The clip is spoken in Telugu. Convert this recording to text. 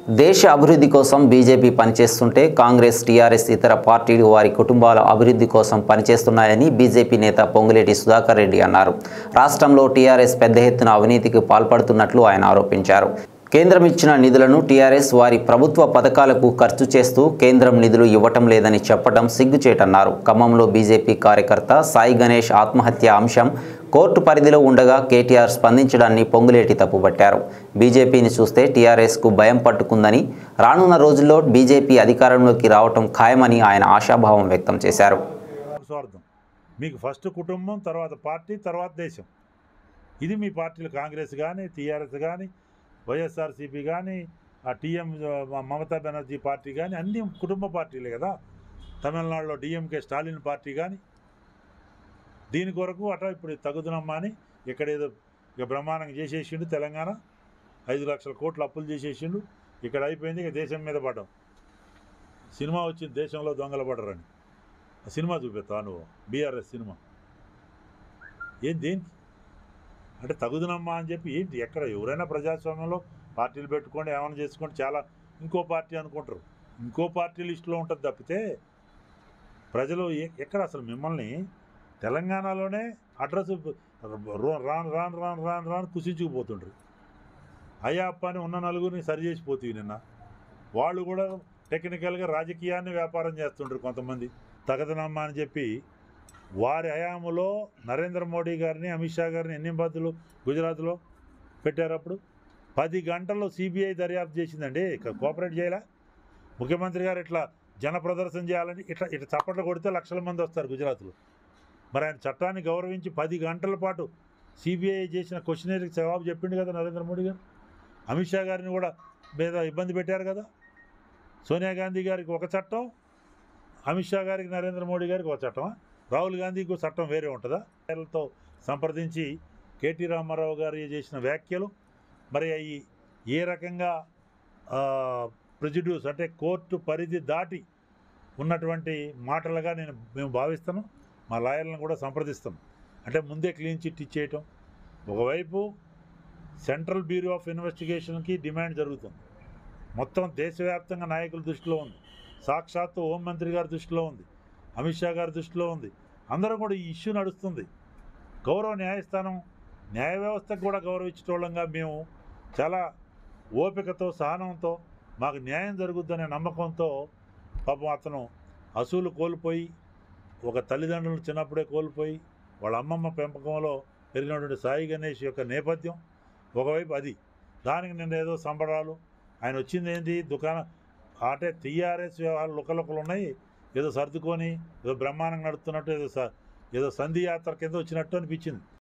దేశ అభివృద్ధి కోసం బీజేపీ పనిచేస్తుంటే కాంగ్రెస్ టీఆర్ఎస్ ఇతర పార్టీలు వారి కుటుంబాల అభివృద్ధి కోసం పనిచేస్తున్నాయని బీజేపీ నేత పొంగులేటి సుధాకర్ రెడ్డి అన్నారు రాష్ట్రంలో టీఆర్ఎస్ పెద్ద ఎత్తున అవినీతికి పాల్పడుతున్నట్లు ఆయన ఆరోపించారు కేంద్రం ఇచ్చిన నిధులను టీఆర్ఎస్ వారి ప్రభుత్వ పథకాలకు ఖర్చు చేస్తూ కేంద్రం నిధులు ఇవ్వటం లేదని చెప్పడం సిగ్గుచేటన్నారు ఖమ్మంలో బీజేపీ కార్యకర్త సాయి గణేష్ ఆత్మహత్య అంశం కోర్టు పరిధిలో ఉండగా కేటీఆర్ స్పందించడాన్ని పొంగులేటి తప్పుపట్టారు బీజేపీని చూస్తే టీఆర్ఎస్కు భయం పట్టుకుందని రానున్న రోజుల్లో బీజేపీ అధికారంలోకి రావటం ఖాయమని ఆయన ఆశాభావం వ్యక్తం చేశారు స్వార్థం మీకు ఫస్ట్ కుటుంబం తర్వాత పార్టీ తర్వాత దేశం ఇది మీ పార్టీలు కాంగ్రెస్ కానీ టీఆర్ఎస్ కానీ వైఎస్ఆర్సీపీ కానీ ఆ టీఎం మమతా బెనర్జీ పార్టీ కానీ అన్ని కుటుంబ పార్టీలే కదా తమిళనాడులో డిఎంకే స్టాలిన్ పార్టీ కానీ దీని కొరకు అట ఇప్పుడు తగుదనమ్మా అని ఇక్కడ ఏదో ఇక బ్రహ్మాండంగా చేసేసిండు తెలంగాణ ఐదు లక్షల కోట్లు అప్పులు చేసేసిండు ఇక్కడ అయిపోయింది ఇక దేశం మీద పడ్డాం సినిమా వచ్చింది దేశంలో దొంగలు పడరని ఆ సినిమా చూపిస్తావా నువ్వు బీఆర్ఎస్ సినిమా ఏం దేనికి అంటే తగుదనమ్మా అని చెప్పి ఏంటి ఎక్కడ ఎవరైనా ప్రజాస్వామ్యంలో పార్టీలు పెట్టుకోండి ఏమైనా చేసుకోండి చాలా ఇంకో పార్టీ అనుకుంటారు ఇంకో పార్టీ లిస్టులో ఉంటుంది తప్పితే ప్రజలు ఎ- ఎక్కడ అసలు మిమ్మల్ని తెలంగాణలోనే అడ్రస్ రాను రాను రాను రాను రాను రాను కుసించుకుపోతుండ్రు అయ్యా అప్ప అని ఉన్న నలుగురిని సరి చేసిపోతుంది నిన్న వాళ్ళు కూడా టెక్నికల్గా రాజకీయాన్ని వ్యాపారం చేస్తుండ్రు కొంతమంది తగదనమ్మా అని చెప్పి వారి హయాములో నరేంద్ర మోడీ గారిని అమిత్ షా గారిని ఎన్ని బద్దులు గుజరాత్లో పెట్టారు అప్పుడు పది గంటల్లో సిబిఐ దర్యాప్తు చేసిందండి ఇక కోఆపరేట్ చేయాలా ముఖ్యమంత్రి గారు ఇట్లా జన ప్రదర్శన చేయాలని ఇట్లా ఇట్లా చప్పట్లు కొడితే లక్షల మంది వస్తారు గుజరాత్లో మరి ఆయన చట్టాన్ని గౌరవించి పది గంటల పాటు సిబిఐ చేసిన క్వశ్చనరీకి జవాబు చెప్పిండు కదా నరేంద్ర మోడీ గారు అమిత్ షా గారిని కూడా మీద ఇబ్బంది పెట్టారు కదా సోనియా గాంధీ గారికి ఒక చట్టం అమిత్ షా గారికి నరేంద్ర మోడీ గారికి ఒక చట్టమా రాహుల్ గాంధీకి ఒక చట్టం వేరే ఉంటుందా ఆయనతో సంప్రదించి కేటీ రామారావు గారు చేసిన వ్యాఖ్యలు మరి అవి ఏ రకంగా ప్రొజిడ్యూస్ అంటే కోర్టు పరిధి దాటి ఉన్నటువంటి మాటలుగా నేను మేము భావిస్తాను మా లాయర్లను కూడా సంప్రదిస్తాం అంటే ముందే క్లీన్ చిట్ ఇచ్చేయటం ఒకవైపు సెంట్రల్ బ్యూరో ఆఫ్ ఇన్వెస్టిగేషన్కి డిమాండ్ జరుగుతుంది మొత్తం దేశవ్యాప్తంగా నాయకుల దృష్టిలో ఉంది సాక్షాత్తు హోంమంత్రి గారి దృష్టిలో ఉంది అమిత్ షా గారి దృష్టిలో ఉంది అందరూ కూడా ఈ ఇష్యూ నడుస్తుంది గౌరవ న్యాయస్థానం న్యాయ వ్యవస్థకు కూడా గౌరవించేటోళ్ళంగా మేము చాలా ఓపికతో సహనంతో మాకు న్యాయం జరుగుద్దనే నమ్మకంతో పాపం అతను అసూలు కోల్పోయి ఒక తల్లిదండ్రులు చిన్నప్పుడే కోల్పోయి వాళ్ళ అమ్మమ్మ పెంపకంలో పెరిగినటువంటి సాయి గణేష్ యొక్క నేపథ్యం ఒకవైపు అది దానికి నిన్న ఏదో సంబరాలు ఆయన వచ్చింది ఏంటి దుకాణం అంటే టీఆర్ఎస్ వ్యవహారాలు లుకలుకలు ఉన్నాయి ఏదో సర్దుకొని ఏదో బ్రహ్మాండంగా నడుస్తున్నట్టు ఏదో స- ఏదో సంధి యాత్ర కింద వచ్చినట్టు అనిపించింది